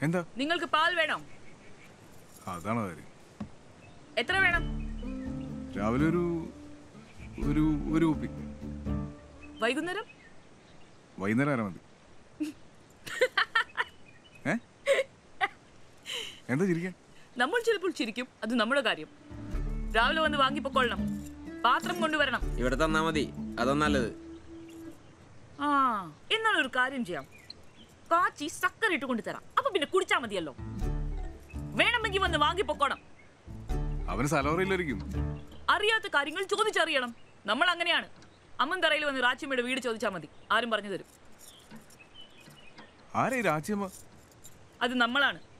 എന്താ നിങ്ങൾക്ക് പാൽ വേണം അതാണ് കാര്യം എത്ര വേണം രാവിലെ ഒരു ഒരു ഒരു കുപ്പി വൈകുന്നേരം വൈകുന്നേരം വരെ മതി ഏ എന്താ ചിരിക്കാൻ നമ്മൾ ചിലപ്പോൾ ചിരിക്കും അത് നമ്മുടെ കാര്യം രാവിലെ വന്ന് വാങ്ങിപ്പൊക്കൊള്ളണം പാത്രം കൊണ്ടുവരണം ഇവിടെ തന്നാ മതി അതാ നല്ലത് ആ എന്നാൽ ഒരു കാര്യം ചെയ്യാം കാച്ചി സക്കര ഇട്ട് കൊണ്ട് തരാം അപ്പൊ പിന്നെ കുടിച്ചാ മതിയല്ലോ വേണമെങ്കിൽ വന്ന് വാങ്ങിപ്പൊക്കോണം അവന് സലോറിയില്ലായിരിക്കും അറിയാത്ത കാര്യങ്ങൾ ചോദിച്ചറിയണം നമ്മൾ അങ്ങനെയാണ് അമ്മന്തറയിൽ വന്ന് റാച്ചിമ്മയുടെ വീട് ചോദിച്ചാൽ മതി ആരും പറഞ്ഞു തരും ആരായി രാജ്യമ്മ അത് നമ്മളാണ്